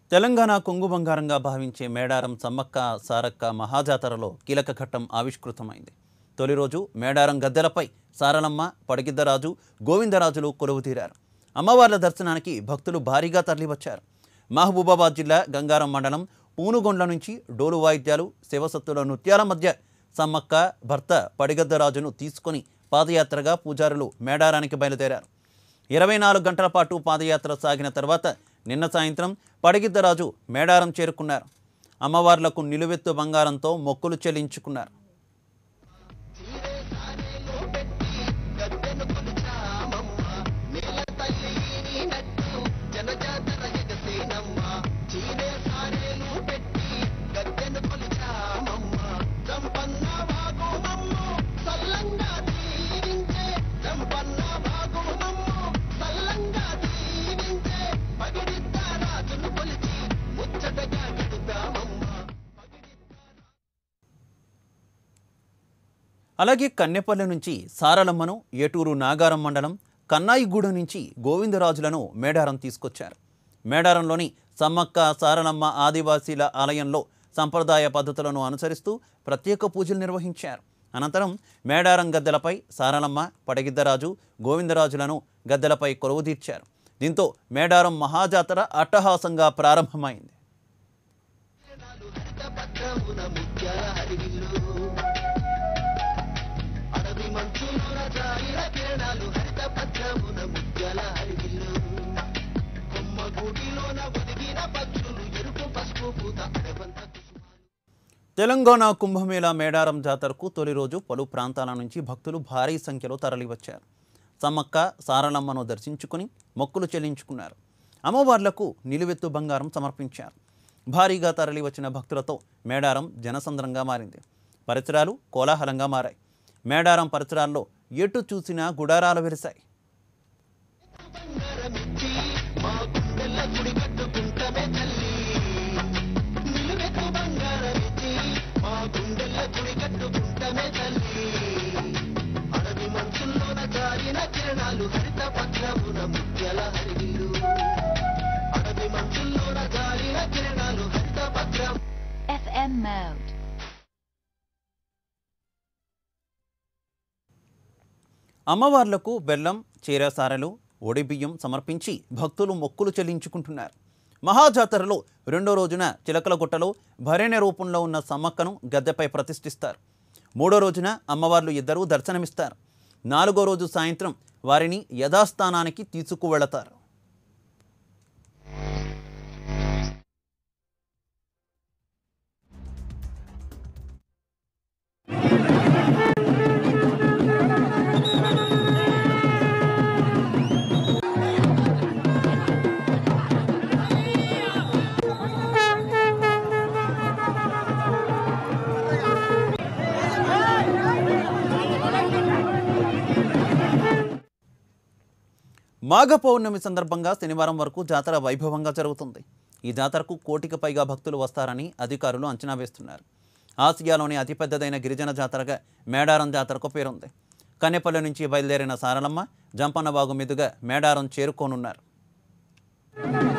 తెలంగాణ కొంగు బంగారంగా భావించే మేడారం సమ్మక్క సారక్క మహాజాతరలో కీలక ఘట్టం ఆవిష్కృతమైంది తొలి రోజు మేడారం గద్దెలపై సారలమ్మ పడగిద్దరాజు గోవిందరాజులు కొలువుతీరారు అమ్మవార్ల దర్శనానికి భక్తులు భారీగా తరలివచ్చారు మహబూబాబాద్ జిల్లా గంగారం మండలం పూనుగొండ్ల నుంచి డోలు వాయిద్యాలు శివసత్తుల నృత్యాల మధ్య సమ్మక్క భర్త పడిగద్దరాజును తీసుకొని పాదయాత్రగా పూజారులు మేడారానికి బయలుదేరారు ఇరవై నాలుగు గంటల పాటు పాదయాత్ర సాగిన తర్వాత నిన్న సాయంత్రం పడిగిద్దరాజు మేడారం చేరుకున్నారు అమ్మవార్లకు నిలువెత్తు బంగారంతో మొక్కులు చెల్లించుకున్నారు అలాగే కన్నెపల్లి నుంచి సారలమ్మను ఏటూరు నాగారం మండలం కన్నాయిగూడెం నుంచి గోవిందరాజులను మేడారం తీసుకొచ్చారు మేడారంలోని సమ్మక్క సారలమ్మ ఆదివాసీల ఆలయంలో సంప్రదాయ పద్ధతులను అనుసరిస్తూ ప్రత్యేక పూజలు నిర్వహించారు అనంతరం మేడారం గద్దెలపై సారలమ్మ పడగిద్దరాజు గోవిందరాజులను గద్దెలపై కొలువు తీర్చారు దీంతో మేడారం మహాజాతర అట్టహాసంగా ప్రారంభమైంది తెలంగాణ కుంభమేళా మేడారం జాతరకు తొలి రోజు పలు ప్రాంతాల నుంచి భక్తులు భారీ సంఖ్యలో తరలివచ్చారు సమ్మక్క సారలమ్మను దర్శించుకుని మొక్కులు చెల్లించుకున్నారు అమ్మవార్లకు నిలువెత్తు బంగారం సమర్పించారు భారీగా తరలివచ్చిన భక్తులతో మేడారం జనసంద్రంగా మారింది పరిసరాలు కోలాహలంగా మారాయి మేడారం పరిసరాల్లో ఎటు చూసినా గుడారాలు వెలిశాయి FM mode. అమ్మవార్లకు బెల్లం చీరసారెలు ఒడిబియ్యం సమర్పించి భక్తులు మొక్కులు చెల్లించుకుంటున్నారు మహాజాతరలో రెండో రోజున చిలకలగుట్టలో భరణ్య రూపంలో ఉన్న సమ్మక్కను గద్దెపై ప్రతిష్ఠిస్తారు మూడో రోజున అమ్మవార్లు ఇద్దరూ దర్శనమిస్తారు నాలుగో రోజు సాయంత్రం వారిని యథాస్థానానికి తీసుకువెళతారు మాఘ పౌర్ణమి సందర్భంగా శనివారం వరకు జాతర వైభవంగా జరుగుతుంది ఈ జాతరకు కోటికి పైగా భక్తులు వస్తారని అధికారులు అంచనా వేస్తున్నారు ఆసియాలోని అతిపెద్దదైన గిరిజన జాతరగా మేడారం జాతరకు పేరుంది కన్నెపల్లి నుంచి బయలుదేరిన సారలమ్మ జంపన్నబాగు మీదుగా మేడారం చేరుకోనున్నారు